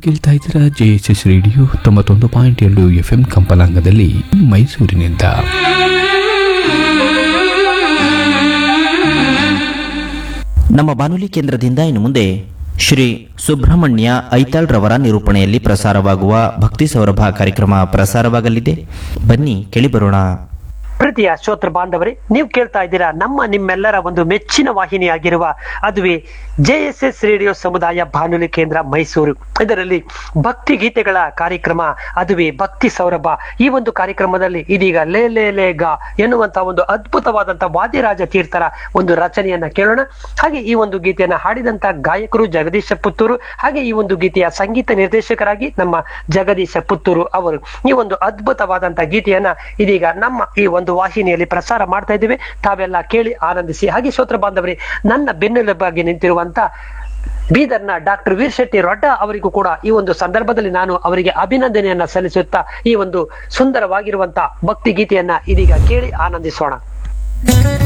ಕೇಳ್ತಾ ಇದ್ದೀರಾ J S S radio ತೊಂಬತ್ತೊಂದು ಪಾಯಿಂಟ್ ಎರಡು ಎಫ್ ಎಂ ಕಂಪಲಾಂಗದಲ್ಲಿ ಮೈಸೂರಿನಿಂದ ನಮ್ಮ ಬಾನುಲಿ ಕೇಂದ್ರದಿಂದ ಇನ್ನು ಮುಂದೆ ಶ್ರೀ ಸುಬ್ರಹ್ಮಣ್ಯ ಐತಾಳ್ ರವರ ನಿರೂಪಣೆಯಲ್ಲಿ ಪ್ರಸಾರವಾಗುವ ಭಕ್ತಿ ಸೌರಭ ಕಾರ್ಯಕ್ರಮ ಪ್ರಸಾರವಾಗಲಿದೆ ಬನ್ನಿ ಕೇಳಿಬರೋಣ ಪ್ರೀತಿಯ ಶ್ರೋತೃ ಬಾಂಧವರೇ ನೀವು ಕೇಳ್ತಾ ಇದ್ದೀರಾ ನಮ್ಮ ನಿಮ್ಮೆಲ್ಲರ ಒಂದು ಮೆಚ್ಚಿನ ವಾಹಿನಿಯಾಗಿರುವ ಅದುವೇ ಜೆ ಎಸ್ ಎಸ್ ರೇಡಿಯೋ ಸಮುದಾಯ ಬಾನುಲಿ ಕೇಂದ್ರ ಮೈಸೂರು ಇದರಲ್ಲಿ ಭಕ್ತಿ ಗೀತೆಗಳ ಕಾರ್ಯಕ್ರಮ ಅದುವೇ ಭಕ್ತಿ ಸೌರಭ ಈ ಒಂದು ಕಾರ್ಯಕ್ರಮದಲ್ಲಿ ಇದೀಗ ಲೇ ಲೇ ಲೇ ಗ ಎನ್ನುವಂತ ಒಂದು ಅದ್ಭುತವಾದಂತ ವಾದ್ಯರಾಜ ತೀರ್ಥರ ಒಂದು ರಚನೆಯನ್ನ ಕೇಳೋಣ ಹಾಗೆ ಈ ಒಂದು ಗೀತೆಯನ್ನ ಹಾಡಿದಂತ ಗಾಯಕರು ಜಗದೀಶ ಪುತ್ತೂರು ಹಾಗೆ ಈ ಒಂದು ಗೀತೆಯ ಸಂಗೀತ ನಿರ್ದೇಶಕರಾಗಿ ನಮ್ಮ ಜಗದೀಶ ಪುತ್ತೂರು ಅವರು ಈ ಒಂದು ಅದ್ಭುತವಾದಂತ ಗೀತೆಯನ್ನ ಇದೀಗ ನಮ್ಮ ಈ ಒಂದು ವಾಹಿನಿಯಲ್ಲಿ ಪ್ರಸಾರ ಮಾಡ್ತಾ ಇದ್ದೇವೆ ತಾವೆಲ್ಲ ಕೇಳಿ ಆನಂದಿಸಿ ಹಾಗೆ ಶ್ರೋತ್ರ ಬಾಂಧವರೇ ನನ್ನ ಬೆನ್ನೆಲುಬಾಗಿ ನಿಂತಿರುವಂತ ಬೀದರ್ನ ಡಾಕ್ಟರ್ ವೀರ್ ಶೆಟ್ಟಿ ರೊಡ್ಡ ಅವರಿಗೂ ಕೂಡ ಈ ಒಂದು ಸಂದರ್ಭದಲ್ಲಿ ನಾನು ಅವರಿಗೆ ಅಭಿನಂದನೆಯನ್ನ ಸಲ್ಲಿಸುತ್ತಾ ಈ ಒಂದು ಸುಂದರವಾಗಿರುವಂತ ಭಕ್ತಿ ಗೀತೆಯನ್ನ ಇದೀಗ ಕೇಳಿ ಆನಂದಿಸೋಣ